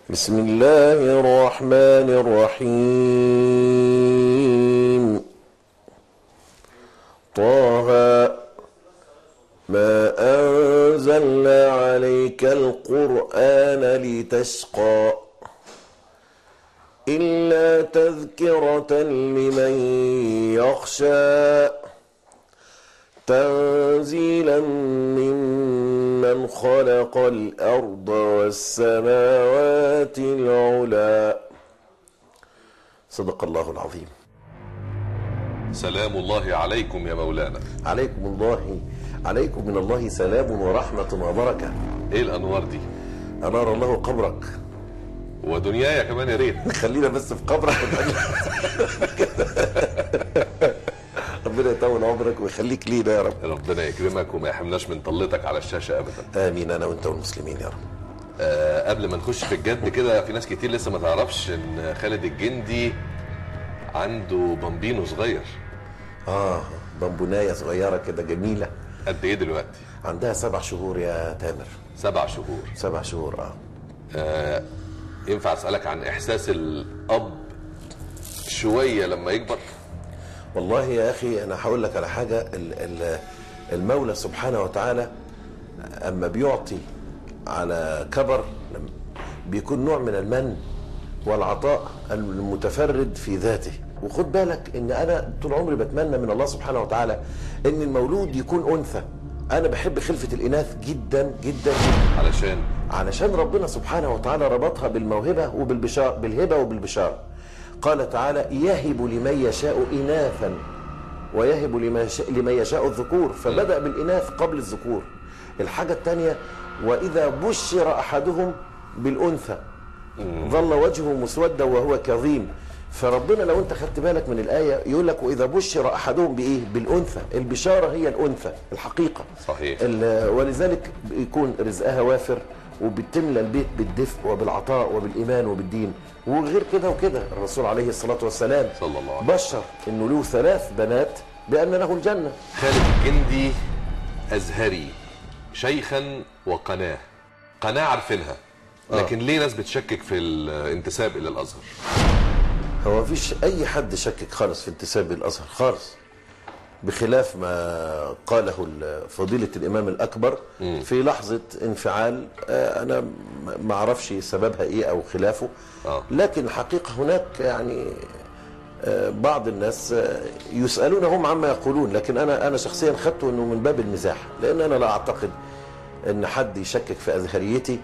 بسم الله الرحمن الرحيم طه ما أنزلنا عليك القرآن لتشقى إلا تذكرة لمن يخشى تنزيلا ممن خلق الأرض والسماوات العلى صدق الله العظيم سلام الله عليكم يا مولانا عليكم الله عليكم من الله سلام ورحمة وبركة ايه الانوار دي أنار الله قبرك ودنيايا كمان يا ريت خلينا بس في قبرك ربنا يطول عمرك ويخليك لينا يا رب ربنا يكرمك وما يحرمناش من طلتك على الشاشه ابدا آمين أنا وأنت والمسلمين يا رب آه قبل ما نخش في الجد كده في ناس كتير لسه ما تعرفش ان خالد الجندي عنده بامبينو صغير آه بامبوناية صغيرة كده جميلة قد ايه دلوقتي عندها سبع شهور يا تامر سبع شهور سبع شهور اه آه ينفع اسالك عن احساس الاب شويه لما يكبر والله يا اخي انا هقول لك على حاجه ال- ال- المولى سبحانه وتعالى اما بيعطي على كبر لم- بيكون نوع من المن والعطاء المتفرد في ذاته وخد بالك ان انا طول عمري بتمنى من الله سبحانه وتعالى ان المولود يكون انثى انا بحب خلفه الاناث جدا جدا جدا علشان علشان ربنا سبحانه وتعالى ربطها بالموهبة وبالبشار بالهبة وبالبشارة قال تعالى يهب لمن يشاء إناثا ويهب لمن يشاء, لمن يشاء الذكور فبدأ بالإناث قبل الذكور الحاجة الثانية وإذا بشر أحدهم بالأنثى ظل وجهه مسودا وهو كظيم فربنا لو انت خدت بالك من الآية يقول لك وإذا بشر أحدهم بإيه بالأنثى البشارة هي الأنثى الحقيقة صحيح. ال- ولذلك بيكون رزقها وافر وبتملى البيت بالدفء وبالعطاء وبالإيمان وبالدين وغير كده وكده الرسول عليه الصلاة والسلام صلى الله عليه بشر إنه له ثلاث بنات بأن له الجنة خالد الجندي ازهري شيخا وقناه قناه عارفينها لكن ليه ناس بتشكك في الانتساب الى الازهر هو مفيش أي حد شكك خالص في انتساب الأزهر خالص بخلاف ما قاله ال- فضيلة الإمام الأكبر في لحظة انفعال آه، أنا م- ما أعرفش سببها إيه أو خلافه آه. لكن الحقيقة هناك يعني آه، بعض الناس آه، يسألون هم عما يقولون لكن أنا أنا شخصيا خدته أنه من باب المزاح لأن أنا لا أعتقد أن حد يشكك في أزهريتي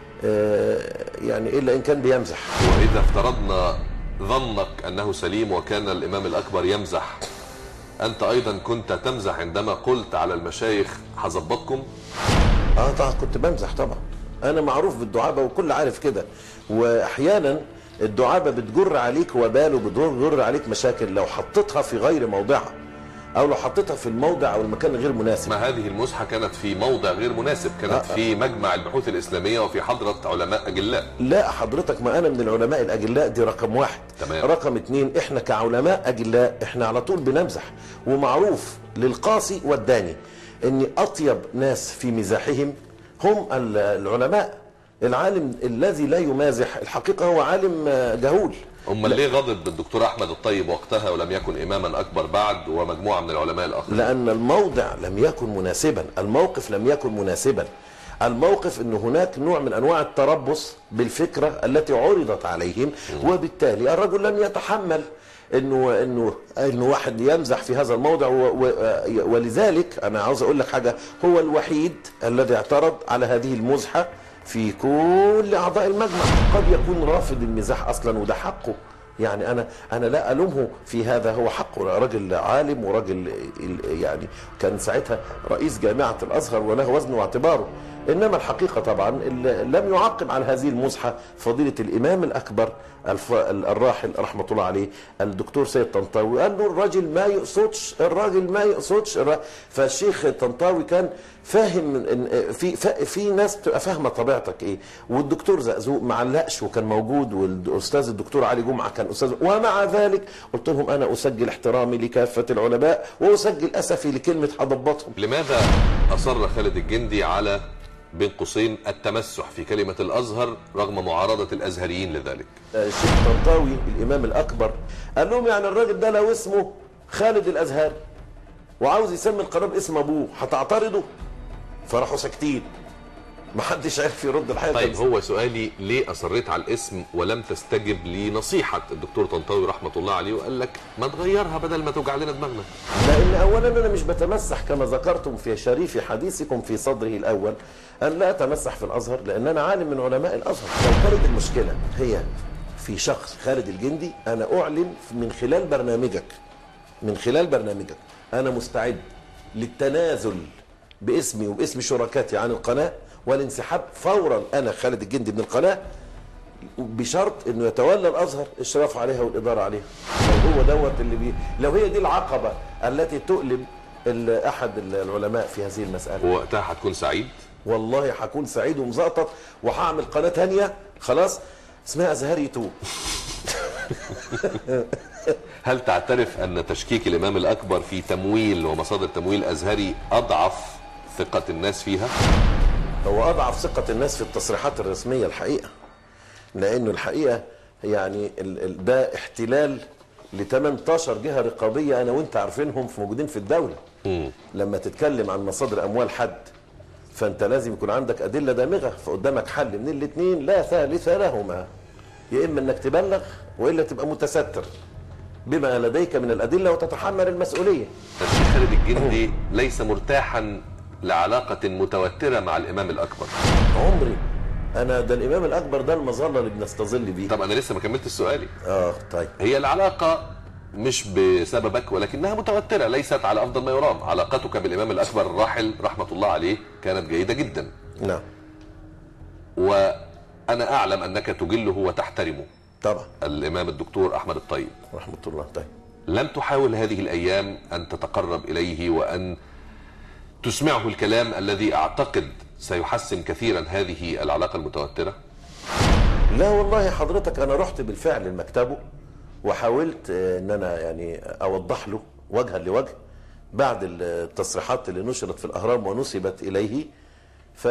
آه، يعني إلا إن كان بيمزح واذا افترضنا ظنك انه سليم وكان الامام الاكبر يمزح انت ايضا كنت تمزح عندما قلت على المشايخ هظبطكم اه طبعا كنت بمزح طبعا انا معروف بالدعابه وكل عارف كده واحيانا الدعابه بتجر عليك وبال وبتجر عليك مشاكل لو حطيتها في غير موضعها او لو حطيتها في الموضع او المكان الغير مناسب ما هذه المزحه كانت في موضع غير مناسب كانت في مجمع البحوث الاسلاميه وفي حضره علماء اجلاء لا حضرتك ما انا من العلماء الاجلاء دي رقم واحد تمام. رقم اتنين احنا كعلماء اجلاء احنا على طول بنمزح ومعروف للقاصي والداني ان اطيب ناس في مزاحهم هم ال- العلماء العالم الذي لا يمازح الحقيقه هو عالم آه، جهول امال ليه غضب بالدكتور احمد الطيب وقتها ولم يكن اماما اكبر بعد ومجموعه من العلماء الاخرين لأن الموضع لم يكن مناسبا الموقف لم يكن مناسبا الموقف أن هناك نوع من أنواع التربص بالفكرة التي عرضت عليهم وبالتالي الرجل لم يتحمل انه انه انه واحد يمزح في هذا الموضع و و ولذلك انا عاوز اقول لك حاجه هو الوحيد الذي اعترض على هذه المزحه في كل اعضاء المجمع قد يكون رافض المزاح اصلا وده حقه يعني انا انا لا الومه في هذا هو حقه راجل عالم وراجل ال- يعني كان ساعتها رئيس جامعه الازهر وله وزنه واعتباره انما الحقيقه طبعا ال- لم يعقب على هذه المزحه فضيله الامام الاكبر الف- الراحل رحمه الله عليه الدكتور سيد طنطاوي قال له الراجل ما يقصدش الراجل ما يقصدش الر- فالشيخ طنطاوي كان فاهم ان في ف- في ناس بتبقى فاهمه طبيعتك ايه والدكتور زقزوق ما علقش وكان موجود والاستاذ الدكتور علي جمعه كان استاذ ومع ذلك قلت لهم انا اسجل احترامي لكافه العلماء واسجل اسفي لكلمه هضبطهم لماذا اصر خالد الجندي على بين قوسين التمسح في كلمة الأزهر رغم معارضة الأزهريين لذلك الشيخ طنطاوي الامام الاكبر قال لهم يعني الراجل ده لو اسمه خالد الازهر وعاوز يسمي القناه باسم ابوه هتعترضوا فراحوا ساكتين محدش عرف يرد الحقيقه طيب كان- هو سؤالي ليه أصريت على الاسم ولم تستجب لنصيحة الدكتور طنطاوي رحمة الله عليه وقال لك ما تغيرها بدل ما توجع لنا دماغنا لان اولا انا مش بتمسح كما ذكرتم في شريف حديثكم في صدره الاول ان لا اتمسح في الازهر لان انا عالم من علماء الازهر لو كانت المشكله هي في شخص خالد الجندي انا اعلن من خلال برنامجك من خلال برنامجك انا مستعد للتنازل باسمي وباسم شركاتي عن القناه والانسحاب فورا انا خالد الجندي من القناه بشرط انه يتولى الازهر اشراف عليها والاداره عليها لو هو دوت اللي بي لو هي دي العقبه التي تؤلم ال- احد العلماء في هذه المساله ووقتها هتكون سعيد والله هكون سعيد ومزقطط وهعمل قناه تانية خلاص اسمها ازهري 2 هل تعترف أن تشكيك الإمام الأكبر في تمويل ومصادر تمويل أزهري أضعف ثقة الناس فيها؟ هو اضعف ثقه الناس في التصريحات الرسميه الحقيقه لانه الحقيقه يعني ال- ال- ده احتلال ل 18 جهه رقابيه انا وانت عارفينهم في موجودين في الدوله لما تتكلم عن مصادر اموال حد فانت لازم يكون عندك ادله دامغه فقدامك حل من الاثنين لا ثالث لهما يا اما انك تبلغ والا تبقى متستر بما لديك من الادله وتتحمل المسؤوليه الشيخ خالد الجندي ليس مرتاحا لعلاقة متوترة مع الإمام الأكبر عمري انا ده الامام الاكبر ده المظله اللي بنستظل بيه طب أنا لسه ما كملتش سؤالي اه طيب هي العلاقة مش بسببك ولكنها متوترة ليست على أفضل ما يرام علاقتك بالإمام الأكبر الراحل رحمة الله عليه كانت جيدة جدا نعم وأنا أعلم أنك تجله وتحترمه طبعا الإمام الدكتور أحمد الطيب رحمه الله طيب لم تحاول هذه الأيام أن تتقرب إليه وأن تسمعه الكلام الذي أعتقد سيحسن كثيرا هذه العلاقة المتوترة لا والله حضرتك انا رحت بالفعل لمكتبه وحاولت آه، ان انا يعني اوضح له وجها لوجه بعد التصريحات اللي نشرت في الاهرام ونسبت اليه ف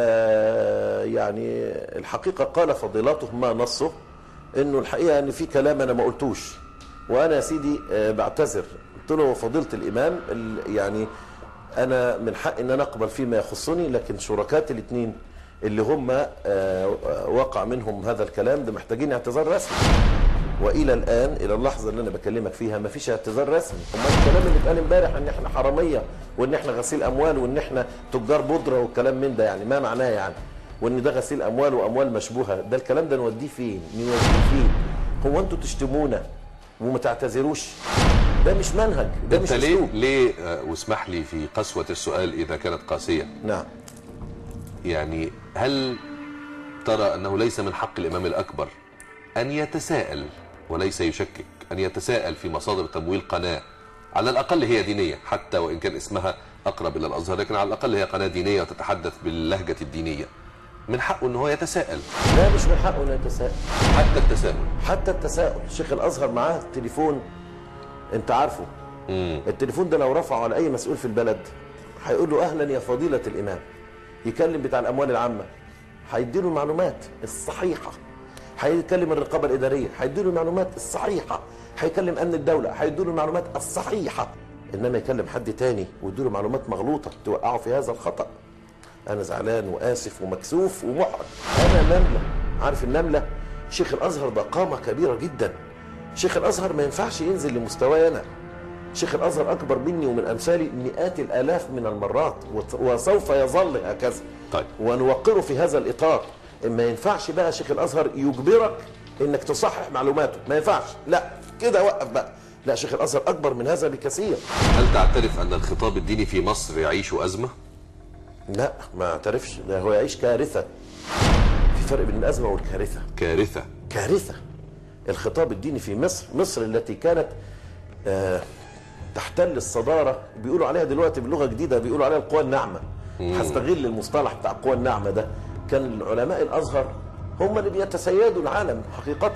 يعني الحقيقه قال فضيلته ما نصه انه الحقيقه ان في كلام انا ما قلتوش وانا يا سيدي آه، بعتذر قلت له فضيله الامام ال- يعني انا من حق ان انا اقبل فيما يخصني لكن شركاتي الاثنين اللي هم آه، وقع منهم هذا الكلام ده محتاجين اعتذار رسمي والى الان الى اللحظه اللي انا بكلمك فيها ما فيش اعتذار رسمي امال الكلام اللي اتقال امبارح ان احنا حراميه وان احنا غسيل اموال وان احنا تجار بودره والكلام من ده يعني ما معناه يعني وان ده غسيل اموال واموال مشبوهه ده الكلام ده نوديه فين نوديه فين هو انتوا تشتمونا وما تعتذروش ده مش منهج ده مش انت ليه اسلوب ليه آه، واسمح لي في قسوة السؤال إذا كانت قاسية نعم يعني هل ترى أنه ليس من حق الإمام الأكبر أن يتساءل وليس يشكك أن يتساءل في مصادر تمويل قناة على الأقل هي دينية حتى وإن كان اسمها أقرب إلى الأزهر لكن على الأقل هي قناة دينية وتتحدث باللهجة الدينية من حقه أنه هو يتساءل لا مش من حقه انه يتساءل حتى التساؤل حتى التساؤل شيخ الازهر معاه تليفون انت عارفه مم. التليفون ده لو رفعه على اي مسؤول في البلد هيقول له اهلا يا فضيله الامام يكلم بتاع الاموال العامه هيديله المعلومات الصحيحه هيكلم الرقابه الاداريه هيديله المعلومات الصحيحه هيكلم امن الدوله هيديله المعلومات الصحيحه انما يكلم حد تاني ويديله معلومات مغلوطه توقعه في هذا الخطا انا زعلان واسف ومكسوف ومحرج انا نمله عارف النمله شيخ الازهر ده قامه كبيره جدا شيخ الازهر ما ينفعش ينزل لمستواي انا شيخ الازهر اكبر مني ومن امثالي مئات الالاف من المرات وت- وسوف يظل هكذا طيب. ونوقره في هذا الاطار ما ينفعش بقى شيخ الازهر يجبرك انك تصحح معلوماته ما ينفعش لا كده وقف بقى لا شيخ الازهر اكبر من هذا بكثير هل تعترف أن الخطاب الديني في مصر يعيش أزمة؟ لا ما اعترفش ده هو يعيش كارثه في فرق بين الازمه والكارثه كارثة كارثة الخطاب الديني في مصر مصر التي كانت آه، تحتل الصدارة بيقولوا عليها دلوقتي بلغة جديدة بيقولوا عليها القوى الناعمة هستغل المصطلح بتاع القوى الناعمة ده كان علماء الأزهر هم اللي بيتسيدوا العالم حقيقة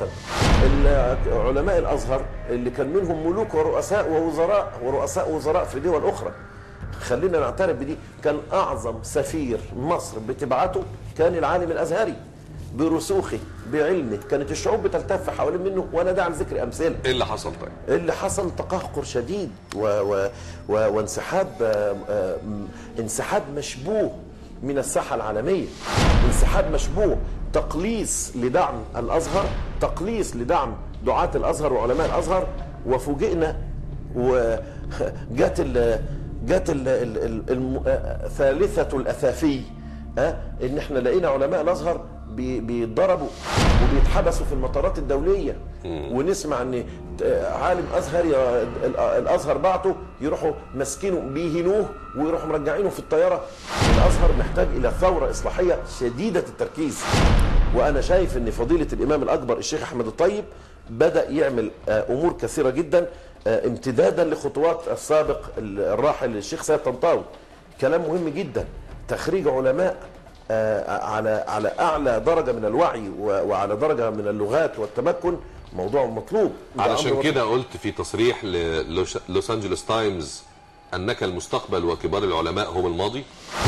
ال- علماء الأزهر اللي كان منهم ملوك ورؤساء ووزراء ورؤساء وزراء في دول أخرى خلينا نعترف بدي كان اعظم سفير مصر بتبعته كان العالم الازهري برسوخه بعلمه كانت الشعوب بتلتف حوالين منه ولا داعي لذكر امثله ايه اللي حصل طيب اللي حصل تقهقر شديد و و و وانسحاب آه، آه، انسحاب مشبوه من الساحه العالميه انسحاب مشبوه تقليص لدعم الازهر تقليص لدعم دعاة الازهر وعلماء الازهر وفوجئنا وجت ال جت ال ال ال الم- آه، ثالثه الاثافي ها ان احنا لقينا علماء الازهر بي- بيتضربوا وبيتحبسوا في المطارات الدوليه ونسمع ان عالم ازهري ال- الازهر بعته يروحوا ماسكينه بيهنوه ويروحوا مرجعينه في الطياره الازهر محتاج الى ثوره اصلاحيه شديده التركيز وانا شايف ان فضيله الامام الاكبر الشيخ احمد الطيب بدا يعمل آه، امور كثيره جدا آه، امتدادا لخطوات السابق الراحل الشيخ سيد طنطاوي كلام مهم جدا تخريج علماء آه، على على اعلى درجه من الوعي و- وعلى درجه من اللغات والتمكن موضوع مطلوب ده أمر علشان مطلوب. كده قلت في تصريح للوس انجلوس تايمز انك المستقبل وكبار العلماء هم الماضي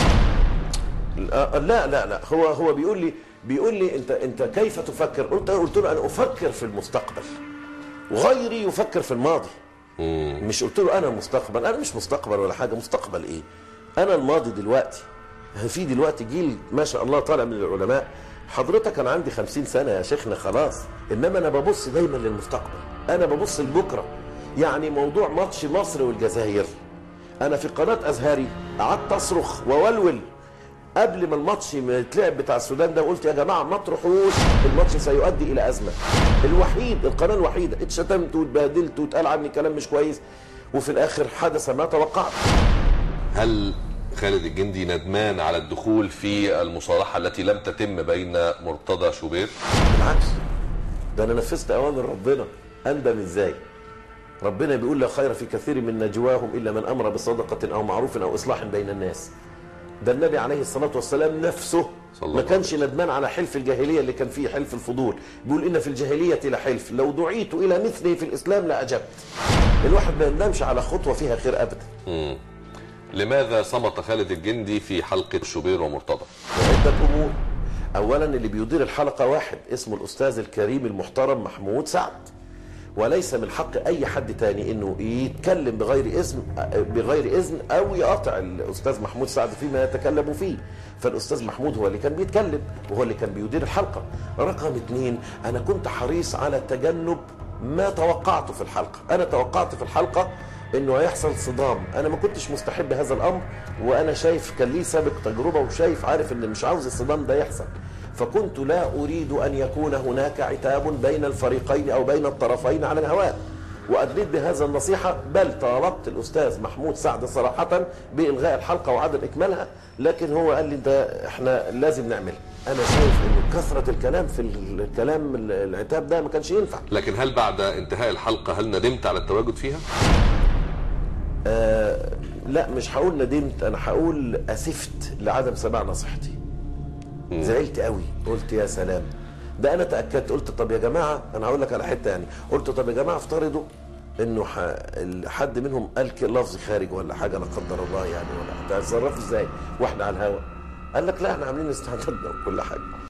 آه، لا لا لا هو هو بيقول لي بيقول لي انت انت كيف تفكر قلت قلت له انا افكر في المستقبل وغيري يفكر في الماضي مش قلت له انا المستقبل انا مش مستقبل ولا حاجه مستقبل ايه انا الماضي دلوقتي في دلوقتي جيل ما شاء الله طالع من العلماء حضرتك انا عندي خمسين سنه يا شيخنا خلاص انما انا ببص دايما للمستقبل انا ببص لبكره يعني موضوع ماتش مصر والجزائر انا في قناه ازهري قعدت اصرخ وولول قبل ما الماتش ما يتلعب بتاع السودان ده قلت يا جماعه ما تروحوش الماتش سيؤدي الى ازمه الوحيد القناه الوحيده اتشتمت واتبهدلت واتقال عني كلام مش كويس وفي الاخر حدث ما توقعت هل خالد الجندي ندمان على الدخول في المصالحه التي لم تتم بين مرتضى شوبير بالعكس ده انا نفذت اوامر ربنا اندم ازاي ربنا بيقول لا خير في كثير من نجواهم الا من امر بصدقه او معروف او اصلاح بين الناس ده النبي عليه الصلاه والسلام نفسه صلى الله ما عليه كانش ندمان على حلف الجاهليه اللي كان فيه حلف الفضول بيقول ان في الجاهليه لحلف لو دعيت الى مثله في الاسلام لاجبت الواحد ما يندمش على خطوه فيها خير ابدا لماذا صمت خالد الجندي في حلقه شوبير ومرتضى عدة أمور أولا اللي بيدير الحلقة واحد اسمه الأستاذ الكريم المحترم محمود سعد وليس من حق أي حد تاني إنه يتكلم بغير إذن بغير إذن أو يقاطع الأستاذ محمود سعد فيما يتكلم فيه فالأستاذ محمود هو اللي كان بيتكلم وهو اللي كان بيدير الحلقة رقم اتنين أنا كنت حريص على تجنب ما توقعته في الحلقة أنا توقعت في الحلقة انه هيحصل صدام انا ما كنتش مستحب هذا الامر وانا شايف كان لي سابق تجربه وشايف عارف ان مش عاوز الصدام ده يحصل فكنت لا اريد ان يكون هناك عتاب بين الفريقين او بين الطرفين على الهواء وادليت بهذا النصيحه بل طالبت الاستاذ محمود سعد صراحه بالغاء الحلقه وعدم اكمالها لكن هو قال لي ده احنا لازم نعمل انا شايف انه كثره الكلام في الكلام العتاب ده ما كانش ينفع لكن هل بعد انتهاء الحلقه هل ندمت على التواجد فيها آه لا مش هقول ندمت انا هقول اسفت لعدم سماع نصيحتي زعلت قوي قلت يا سلام ده انا تاكدت قلت طب يا جماعه انا هقول لك على حته يعني قلت طب يا جماعه افترضوا انه ح... ال- حد منهم قال ك- لفظ خارج ولا حاجه لا قدر الله يعني ولا هتصرفوا ازاي واحنا على الهوا قال لك لا احنا عاملين استعدادنا وكل حاجه